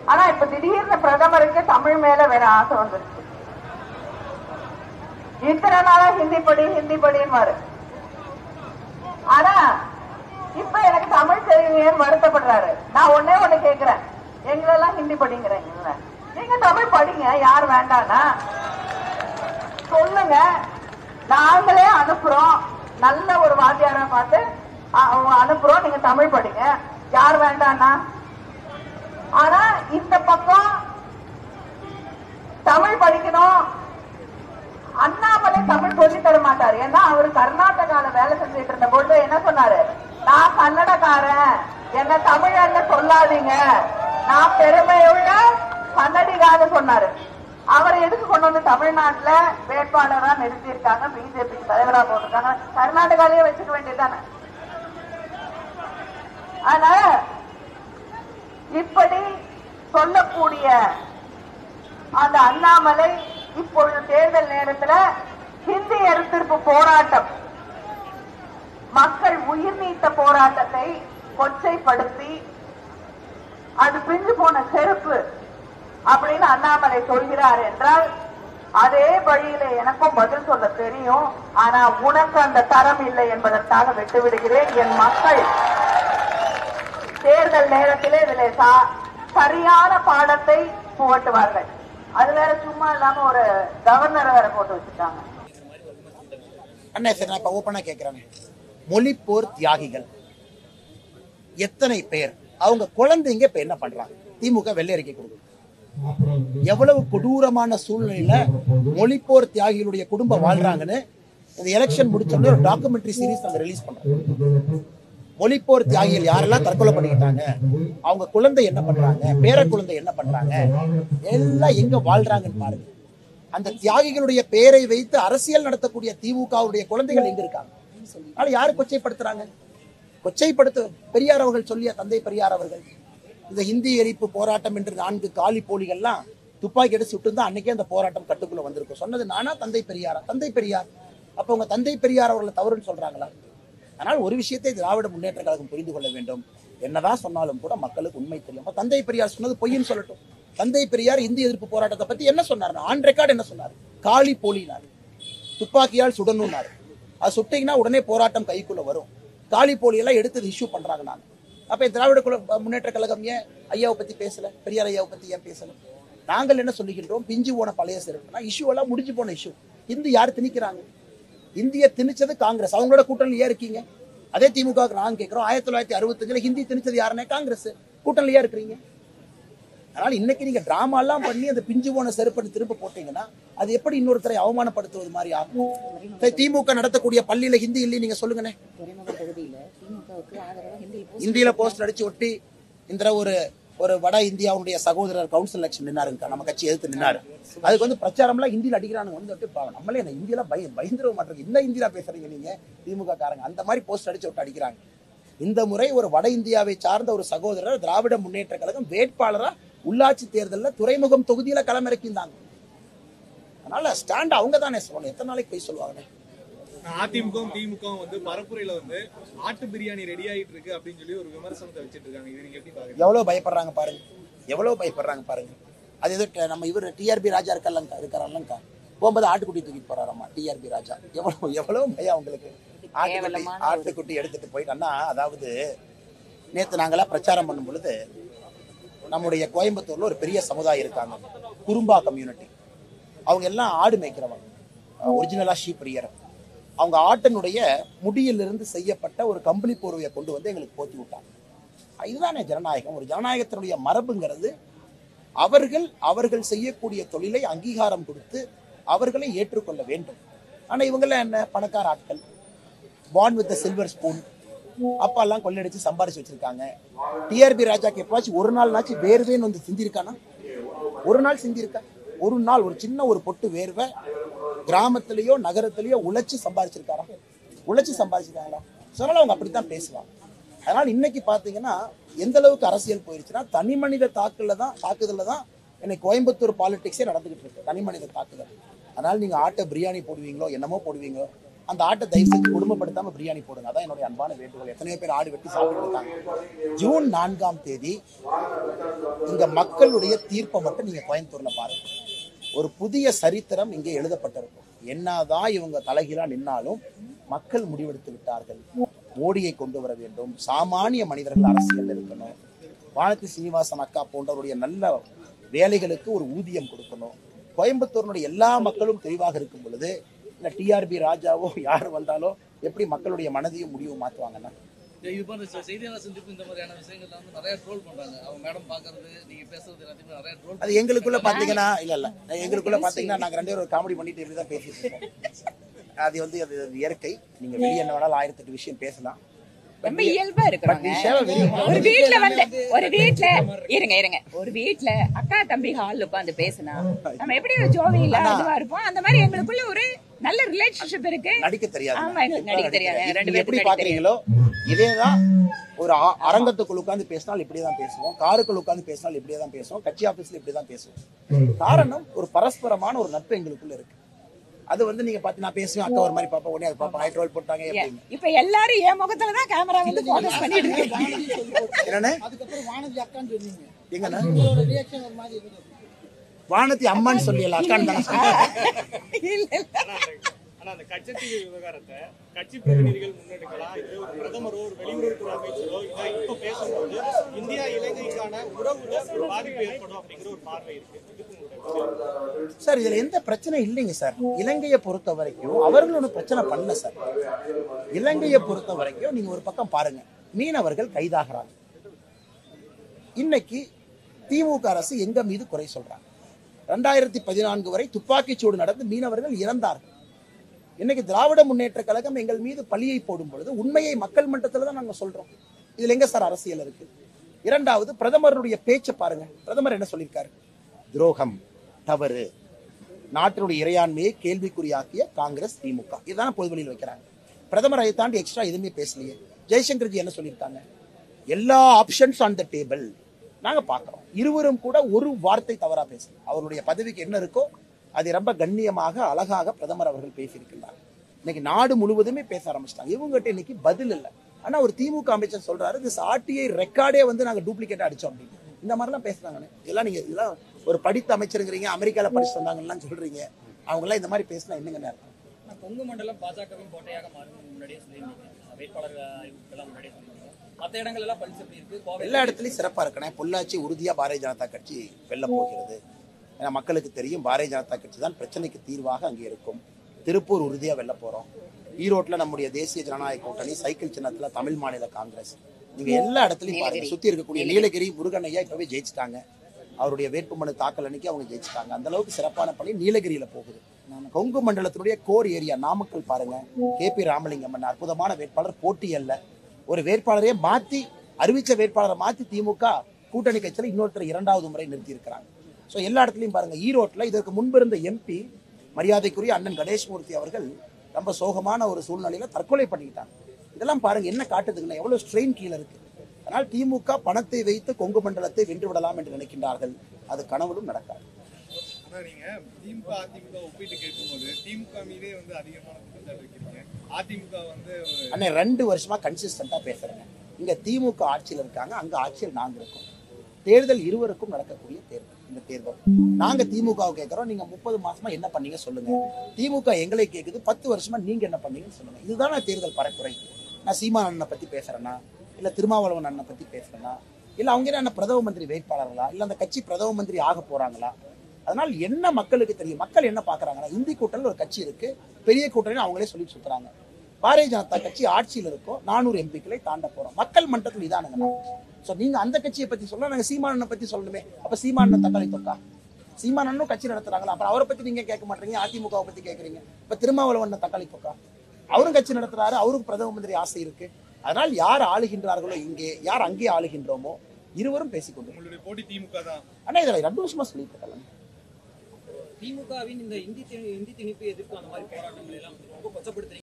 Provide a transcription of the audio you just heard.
ஆனா இப்ப திடீர்னு பிரதமருக்கு தமிழ் மேல வேற ஆசை வந்துருச்சு இத்தனை நாளா ஹிந்தி படி ஹிந்தி படின்னு ஆனா இப்ப எனக்கு தமிழ் தெரியுங்கன்னு வருத்தப்படுறாரு நான் ஒன்னே ஒண்ணு கேக்குறேன் எங்களெல்லாம் ஹிந்தி படிங்கிறீங்கல்ல நீங்க தமிழ் படிங்க யார் வேண்டானா சொல்லுங்க நாங்களே அனுப்புறோம் நல்ல ஒரு வாத்தியாரை பார்த்து அ- அவங்க அனுப்புறோம் நீங்க தமிழ் படிங்க யார் வேண்டானா ஆனா இந்த பக்கம் தமிழ் படிக்கணும் அண்ணாமலை தமிழ் சொல்லி தர மாட்டாரு ஏன்னா அவரு கர்நாடகால வேலை செஞ்சுட்டு இருந்த பொழுது என்ன சொன்னாரு நான் கன்னடக்காரன் என்ன தமிழன்னு சொல்லாதீங்க நான் பெருமையுள்ள கன்னடிகான்னு சொன்னாரு அவரை எதுக்கு கொண்டு வந்து தமிழ்நாட்டுல வேட்பாளரா நிறுத்தி இருக்காங்க பிஜேபி தலைவரா போட்டிருக்காங்க கர்நாடகாலயே வச்சுக்க வேண்டியதுதானே அதனால இப்படி சொல்லக்கூடிய அந்த அண்ணாமலை இப்பொழுது தேர்தல் நேரத்துல ஹிந்தி எதிர்ப்பு போராட்டம் மக்கள் உயிர் நீத்த போராட்டத்தை கொச்சைப்படுத்தி அது பிஞ்சு போன செருப்பு அப்படின்னு அண்ணாமலை சொல்கிறார் என்றால் அதே வழியில எனக்கும் பதில் சொல்ல தெரியும் ஆனா உனக்கு அந்த தரம் இல்லை என்பதற்காக விட்டு விடுகிறேன் என் மக்கள் தேர்தல் நேரத்திலே இதிலே சா- சரியான பாடத்தை புகட்டுவார்கள் அது வேற சும்மா இல்லாம ஒரு கவர்னரை வேற போட்டு வச்சுட்டாங்க அண்ணா சரி நான் இப்ப ஓப்பனா கேட்கிறேன் மொழிப்போர் தியாகிகள் எத்தனை பேர் அவங்க குழந்தைங்க இப்ப என்ன பண்றாங்க திமுக வெள்ளை அறிக்கை கொடுக்குது எவ்வளவு கொடூரமான சூழ்நிலையில மொழிப்போர் தியாகிகளுடைய குடும்பம் வாழ்றாங்கன்னு இந்த எலெக்ஷன் முடிச்ச உடனே ஒரு டாக்குமெண்ட்ரி சீரிஸ் நாங்க ரிலீஸ் பண்றோம் மொழிப்போர் தியாகிகள் யாரெல்லாம் தற்கொலை பண்ணிக்கிட்டாங்க அவங்க குழந்தை என்ன பண்றாங்க பேர குழந்தை என்ன பண்றாங்க எல்லாம் எங்க வாழ்றாங்கன்னு பாருங்க அந்த தியாகிகளுடைய பெயரை வைத்து அரசியல் நடத்தக்கூடிய திமுகவுடைய குழந்தைகள் எங்க இருக்காங்க அதனால யாரு கொச்சைப்படுத்துறாங்க கொச்சைப்படுத்த பெரியார் அவர்கள் சொல்லிய தந்தை பெரியார் அவர்கள் இந்த ஹிந்தி எரிப்பு போராட்டம் என்று நான்கு காலி போலிகள்லாம் துப்பாக்கி எடுத்து சுட்டு தான் அன்னைக்கே அந்த போராட்டம் கட்டுக்குள்ள வந்திருக்கும் சொன்னது நானா தந்தை பெரியாரா தந்தை பெரியார் அப்ப உங்க தந்தை பெரியார் அவர்களை தவறுன்னு சொல்றாங்களா ஆனால் ஒரு விஷயத்தை திராவிட முன்னேற்ற கழகம் புரிந்து கொள்ள வேண்டும் என்னதான் சொன்னாலும் கூட மக்களுக்கு உண்மை தெரியும் அப்ப தந்தை பெரியார் சொன்னது பொய்ன்னு சொல்லட்டும் தந்தை பெரியார் இந்திய எதிர்ப்பு போராட்டத்தை பத்தி என்ன சொன்னார் ஆன் ரெக்கார்டு என்ன சொன்னார் காளி போலினார் துப்பாக்கியால் சுடணும்னாரு அது சுட்டீங்கன்னா உடனே போராட்டம் கைக்குள்ள வரும் காளி போலியெல்லாம் எடுத்து இஷ்யூ பண்றாங்க நான் அப்ப திராவிட குல முன்னேற்ற கழகம் ஏன் ஐயாவை பத்தி பேசல பெரியார் ஐயாவை பத்தி ஏன் பேசல நாங்கள் என்ன சொல்லுகின்றோம் பிஞ்சு போன பழைய சிறப்புனா இஷ்யூ எல்லாம் முடிஞ்சு போன இஷ்யூ இந்து யார் திணிக்கிறாங்க இந்திய திணிச்சது காங்கிரஸ் அவங்களோட கூட்டணியில் ஏன் இருக்கீங்க அதே திமுக நாங்க கேட்கிறோம் ஆயிரத்தி தொள்ளாயிரத்தி அறுபத்தஞ்சுல ஹிந்தி திணிச்சது யாருன்னே காங்கிரஸ் கூட்டணியில் ஏன் இருக்கிறீங்க அதனால இன்னைக்கு நீங்க டிராமா எல்லாம் பண்ணி அந்த பிஞ்சு போன செருப்பை திரும்ப போட்டீங்கன்னா அது எப்படி இன்னொருத்தரை அவமானப்படுத்துவது மாதிரி ஆகும் சரி, திமுக நடத்தக்கூடிய பள்ளியில ஹிந்தி இல்லை நீங்க சொல்லுங்கண்ணே துறைமுக தொகுதியில திமுகவுக்கு ஆதரவா ஹிந்தியில் போஸ்ட் இந்தியில போஸ்டர் அடிச்சு ஒட்டி இந்த ஒரு ஒரு வட இந்தியாவுடைய சகோதரர் கவுன்சில் எலெக்ஷன் நின்னாருங்க நம்ம கட்சி எதிர்த்து நின்னாரு அதுக்கு வந்து பிரச்சாரம்லாம் ஹிந்தியில் அடிக்கிறானுங்க வந்து விட்டு பாவம் நம்மளே என்ன ஹிந்தியில பய பயந்துட மாட்டேங்க என்ன ஹிந்தியில பேசுறீங்க நீங்க திமுக காரங்க அந்த மாதிரி போஸ்டர் அடிச்சு விட்டு அடிக்கிறாங்க இந்த முறை ஒரு வட இந்தியாவை சார்ந்த ஒரு சகோதரர் திராவிட முன்னேற்ற கழகம் வேட்பாளரா உள்ளாட்சி தேர்தலில் துறைமுகம் தொகுதியில களமிறக்கியிருந்தாங்க அதனால ஸ்டாண்ட் அவங்க தானே சொல்லணும் எத்தனை நாளைக்கு போய் சொல்லுவாங்கண்ணே அதிமுகவும் திமுகவும் வந்து பரப்புரையில வந்து ஆட்டு பிரியாணி ரெடி ஆயிட்டு இருக்கு அப்படின்னு சொல்லி ஒரு விமர்சனத்தை வச்சிட்டு இருக்காங்க இது நீங்க எப்படி பாக்குறீங்க எவ்வளவு பயப்படுறாங்க பாருங்க எவ்வளவு பயப்படுறாங்க பாருங்க அது எது ட- நம்ம இவர் டிஆர்பி ராஜா இருக்கல்லங்கா இருக்கிறாங்கக்கா போகும்போது ஆட்டுக்குட்டி தூக்கிட்டு போறாராமா டிஆர்பி ராஜா எவ்வளவு எவ்வளவு பயம் அவங்களுக்கு ஆட்டுக்குட்டி ஆட்டுக்குட்டி எடுத்துட்டு போயிட்டான்னா அதாவது நேத்து நாங்கெல்லாம் பிரச்சாரம் பண்ணும் பொழுது நம்முடைய கோயம்புத்தூர்ல ஒரு பெரிய சமுதாயம் இருக்காங்க குறும்பா கம்யூனிட்டி அவங்க எல்லாம் ஆடு மேய்க்கிறவங்க ஒரிஜினலா ஷீப் பிரியர் அவங்க ஆட்டினுடைய முடியிலிருந்து செய்யப்பட்ட ஒரு கம்பளி போர்வையை கொண்டு வந்து எங்களுக்கு போத்தி விட்டாங்க இதுதானே ஜனநாயகம் ஒரு ஜனநாயகத்தினுடைய மரபுங்கிறது அவர்கள் அவர்கள் செய்யக்கூடிய தொழிலை அங்கீகாரம் கொடுத்து அவர்களை ஏற்றுக்கொள்ள வேண்டும் ஆனா இவங்கெல்லாம் என்ன பணக்கார ஆட்கள் பான் வித் சில்வர் ஸ்பூன் அப்பாலாம் கொள்ளையடிச்சு சம்பாரிச்சு வச்சிருக்காங்க டிஆர்பி ராஜாக்கு எப்பவாச்சும் ஒரு நாள்னாச்சும் வேர்வேன்னு வந்து சிந்திருக்கானா ஒரு நாள் சிந்திருக்கா ஒரு நாள் ஒரு சின்ன ஒரு பொட்டு வேர்வை கிராமத்திலேயோ நகரத்திலேயோ உழைச்சு சம்பாரிச்சிருக்காரா உழைச்சு சம்பாரிச்சிருக்காங்களா சொன்னாலும் அவங்க அப்படித்தான் பேசுவாங்க அதனால இன்னைக்கு பாத்தீங்கன்னா எந்த அளவுக்கு அரசியல் போயிருச்சுன்னா தனி மனித தாக்குல தான் தாக்குதல்ல தான் இன்னைக்கு கோயம்புத்தூர் பாலிடிக்ஸே நடந்துகிட்டு இருக்கு தனி மனித தாக்குதல் அதனால நீங்க ஆட்டை பிரியாணி போடுவீங்களோ என்னமோ போடுவீங்களோ அந்த ஆட்டை தயவு செஞ்சு குடும்பப்படுத்தாம பிரியாணி போடுங்க அதான் என்னுடைய அன்பான வேண்டுகோள் எத்தனையோ பேர் ஆடு வெட்டி சாப்பிட்டு இருக்காங்க ஜூன் நான்காம் தேதி இங்க மக்களுடைய தீர்ப்பை மட்டும் நீங்க கோயம்புத்தூர்ல பாருங்க ஒரு புதிய சரித்திரம் இங்கே எழுதப்பட்டிருக்கும் என்னதான் இவங்க தலைகீழா நின்னாலும் மக்கள் முடிவெடுத்து விட்டார்கள் மோடியை கொண்டு வர வேண்டும் சாமானிய மனிதர்கள் அரசியல் இருக்கணும் வானதி சீனிவாசன் அக்கா போன்றவருடைய நல்ல வேலைகளுக்கு ஒரு ஊதியம் கொடுக்கணும் கோயம்புத்தூரினுடைய எல்லா மக்களும் தெளிவாக இருக்கும் பொழுது இல்ல டிஆர்பி ராஜாவோ யார் வந்தாலோ எப்படி மக்களுடைய மனதையும் முடிவும் மாத்துவாங்கன்னா இது போன்ற செ- செய்தியாளர் சந்திப்பு இந்த மாதிரியான விஷயங்கள்ல வந்து நிறைய ட்ரோல் பண்றாங்க அவங்க மேடம் பாக்குறது நீங்க பேசுறது எல்லாத்தையுமே நிறைய ட்ரோல் அது எங்களுக்குள்ள பாத்தீங்கன்னா இல்ல இல்ல எங்களுக்குள்ள பாத்தீங்கன்னா நாங்க ரெண்டு பேரும் ஒரு காமெடி பண்ணிட்டு இப்படிதான் பேசிட்டு இருக்கோம் அது வந்து அது அது இயற்கை நீங்க வெளியே என்ன வேணாலும் ஆயிரத்தெட்டு விஷயம் பேசலாம் ரொம்ப இயல்பா இருக்கிறோங்க we share a very- ஒரு வீட்ல வந்து ஒரு வீட்ல இருங்க இருங்க ஒரு வீட்ல அக்கா தம்பி ஹால் உட்கார்ந்து பேசினா நம்ம எப்படி ஒரு ஜோவியில அதுவா இருப்போம் அந்த மாதிரி எங்களுக்குள்ள ஒரு நல்ல ரிலேஷன்ஷிப் இருக்கு நடிக்க தெரியாது ஆமா, எங்களுக்கு நடிக்க தெரியாது. இது ரெண்டு நீங்க எப்படி பேருக்கும் பாக்குறீங்களோ இதேதான் ஒரு அ- அரங்கத்துக்குள்ள உட்கார்ந்து பேசினால் இப்படியே தான் பேசுவோம் காருக்குள்ள உட்கார்ந்து பேசினால் இப்படியே தான் பேசுவோம் கட்சி ஆபீஸ்ல இப்படி தான் பேசுவோம் காரணம் ஒரு பரஸ்பரமான ஒரு நட்பு எங்களுக்குள்ள இருக்கு அது வந்து நீங்க பாத்து நான் பேசுவேன் அக்கா ஒரு மாதிரி பாப்பா உடனே அது பாப்பா ஹைட்ரோல் போட்டாங்க அப்படின்னு இப்ப எல்லாரும் என் முகத்துல தான் கேமரா வந்து போக்கஸ் பண்ணிட்டு இருக்கு என்னண்ணே அதுக்கப்புறம் வானதி அக்கான்னு சொன்னீங்க எங்கண்ணா உங்களோட ரியாக்ஷன் ஒரு மாதிரி இருந்தது வானதி அம்மான்னு சொல்லியல அக்கான்னு தானே சொன்னேன். இல்ல இல்ல ஆனா அந்த கச்சத்தீவு விவகாரத்தை கட்சி பிரதிநிதிகள் முன்னெடுக்கலாம் இது ஒரு பிரதமரோ ஒரு வெளியுறவுத்துறை அமைச்சரோ இதை இப்ப பேசும்போது இந்தியா இலங்கைக்கான உறவுல ஒரு பாதிப்பு ஏற்படும் அப்படிங்கிற ஒரு பார்வை இருக்கு இதுக்கு உங்களுடைய பதில். சார் இதுல எந்த பிரச்சனை இல்லைங்க சார் இலங்கையை பொறுத்த வரைக்கும் அவர்கள் ஒன்றும் பிரச்சனை பண்ணல சார் இலங்கையை பொறுத்த வரைக்கும் நீங்க ஒரு பக்கம் பாருங்க மீனவர்கள் கைதாகிறாங்க இன்னைக்கு திமுக அரசு எங்க மீது குறை சொல்றாங்க ரெண்டாயிரத்தி பதினான்கு வரை துப்பாக்கிச்சூடு நடந்து மீனவர்கள் இறந்தார்கள் இன்னைக்கு திராவிட முன்னேற்ற கழகம் எங்கள் மீது பழியை போடும் பொழுது உண்மையை மக்கள் மன்றத்துல தான் நாங்க சொல்றோம் இதுல எங்க சார் அரசியல் இருக்கு இரண்டாவது பிரதமருடைய பேச்சை பாருங்க பிரதமர் என்ன சொல்லியிருக்காரு துரோகம் தவறு நாட்டினுடைய இறையாண்மையை கேள்விக்குறியாக்கிய காங்கிரஸ் திமுக இதுதான் பொதுவெளியில் வைக்கிறாங்க பிரதமர் அதை தாண்டி எக்ஸ்ட்ரா எதுவுமே பேசலையே ஜெய்சங்கர்ஜி என்ன சொல்லியிருக்காங்க எல்லா ஆப்ஷன்ஸ் ஆன் த டேபிள் நாங்க பார்க்கிறோம் இருவரும் கூட ஒரு வார்த்தை தவறா பேசல அவருடைய பதவிக்கு என்ன இருக்கோ அதை ரொம்ப கண்ணியமாக அழகாக பிரதமர் அவர்கள் பேசியிருக்கின்றார் இன்னைக்கு நாடு முழுவதுமே பேச ஆரம்பிச்சிட்டாங்க இவங்ககிட்ட இன்னைக்கு பதில் இல்லை ஆனா ஒரு திமுக அமைச்சர் சொல்றாரு this ஆர்டிஐ ரெக்கார்டே வந்து நாங்க டூப்ளிகேட் அடிச்சோம் அப்படின்னு இந்த மாதிரிலாம் பேசுறாங்கன்னு இதெல்லாம் நீங்க இதெல்லாம் ஒரு படித்த அமைச்சருங்கிறீங்க அமெரிக்கால படிச்சு வந்தாங்கலாம் சொல்றீங்க அவங்க எல்லாம் இந்த மாதிரி பேசினா என்னங்க அர்த்தம் ஆனா கொங்கு மண்டலம் பாஜகவின் கோட்டையாக மாறும் முன்னாடியே சொல்லியிருந்தீங்க வேட்பாளர் அறிவிப்புகள்லாம் முன்னாடியே சொல்லியிருந்தீங்க மற்ற இடங்கள் எல்லாம் பரிசு எப்படி இருக்கு கோவை எல்லா இடத்துலயும் சிறப்பா இருக்கணும் பொள்ளாச்சி உறுதியா பாரதிய ஜனதா கட்சி வெல்ல போகிறது ஏன்னா மக்களுக்கு தெரியும் பாரதிய ஜனதா கட்சி தான் பிரச்சனைக்கு தீர்வாக அங்கே இருக்கும் திருப்பூர் உறுதியா வெல்ல போறோம் ஈரோட்ல நம்முடைய தேசிய ஜனநாயக கூட்டணி சைக்கிள் சின்னத்துல தமிழ் மாநில காங்கிரஸ் நீங்க எல்லா இடத்துலயும் பாருங்க சுத்தி இருக்கக்கூடிய நீலகிரி முருகன் ஐயா இப்பவே ஜெயிச்சிட்டாங்க அவருடைய வேட்புமனு தாக்கல் அன்னைக்கு அவங்க ஜெயிச்சிட்டாங்க அந்த அளவுக்கு சிறப்பான பணி நீலகிரியில போகுது கொங்கு மண்டலத்தினுடைய கோர் ஏரியா நாமக்கல் பாருங்க கே பி ராமலிங்கம் அண்ணா அற்புதமான வேட்பாளர் போட்டி அல்ல ஒரு வேட்பாளரையே மாத்தி அறிவிச்ச வேட்பாளரை மாத்தி திமுக கூட்டணி கட்சியில இன்னொருத்தர் இரண்டாவது முறை நிறுத்தி இருக்கிறாங்க ஸோ எல்லா இடத்துலையும் பாருங்க ஈரோட்ல இதற்கு முன்பு இருந்த எம்பி மரியாதைக்குரிய அண்ணன் கணேஷ்மூர்த்தி அவர்கள் ரொம்ப சோகமான ஒரு சூழ்நிலையில தற்கொலை பண்ணிக்கிட்டாங்க இதெல்லாம் பாருங்க என்ன காட்டுதுங்கன்னா எவ்வளவு ஸ்ட்ரெயின் கீழே இருக்கு அதனால் திமுக பணத்தை வைத்து கொங்கு மண்டலத்தை வென்று விடலாம் என்று நினைக்கின்றார்கள் அது கனவிலும் நடக்காது ஆனா நீங்க திமுக அதிமுக ஒப்பிட்டு கேட்கும்போது திமுக மீதே வந்து அதிகமான குற்றச்சாட்டு வைக்கிறீங்க அதிமுக வந்து ஒரு அண்ணே ரெண்டு வருஷமா கன்சிஸ்டண்டா பேசுறேங்க இங்க திமுக ஆட்சியில் இருக்காங்க அங்க ஆட்சியில் நாங்க இருக்கோம் தேர்தல் இருவருக்கும் நடக்கக்கூடிய தேர்தல் இந்த தேர்தல் நாங்க திமுக கேட்கிறோம் நீங்க முப்பது மாசமா என்ன பண்ணீங்க சொல்லுங்க திமுக எங்களை கேக்குது பத்து வருஷமா நீங்க என்ன பண்ணீங்கன்னு சொல்லுங்க இதுதானே தேர்தல் பரப்புரை நான் சீமான் அண்ணனை பத்தி பேசுறேன்னா இல்ல திருமாவளவன் அண்ணனை பத்தி பேசுறேன்னா இல்ல அவங்க என்ன பிரதம மந்திரி வேட்பாளர்களா இல்ல அந்த கட்சி பிரதம மந்திரி ஆக போறாங்களா அதனால் என்ன மக்களுக்கு தெரியும் மக்கள் என்ன பாக்குறாங்கன்னா இந்தி கூட்டணியில் ஒரு கட்சி இருக்கு பெரிய கூட்டணி அவங்களே சொல்லி சுத்துறாங்க பாரதிய ஜனதா கட்சி ஆட்சியில் இருக்கோம் நானூறு எம்பிக்களை தாண்ட போறோம் மக்கள் மன்றத்தில் இதானுங்க சோ நீங்க அந்த கட்சியை பத்தி சொல்ல நாங்க சீமானனை பத்தி சொல்லணுமே அப்ப சீமானன் தக்காளி தொக்கா சீமானனும் கட்சி நடத்துறாங்களா அப்புறம் அவரை பத்தி நீங்க கேட்க மாட்டீங்க அதிமுகவை பத்தி கேக்குறீங்க இப்ப திருமாவளவன் தக்காளி தொக்கா அவரும் கட்சி நடத்துறாரு அவருக்கு பிரதம மந்திரி ஆசை இருக்கு அதனால் யார் ஆளுகின்றார்களோ இங்கே யார் அங்கே ஆளுகின்றோமோ இருவரும் பேசிக்கொண்டு உங்களுடைய போட்டி திமுக தான் ஆனா இதுல ரெண்டு வருஷமா சொல்லிட்டு இருக்காங்க திமுகவின் இந்த இந்தி தி- இந்தி திணிப்பு எதிர்ப்பு அந்த மாதிரி போராட்டங்கள் எல்லாம் வந்து ரொம்ப கொச்சப்படுத்துறீங்க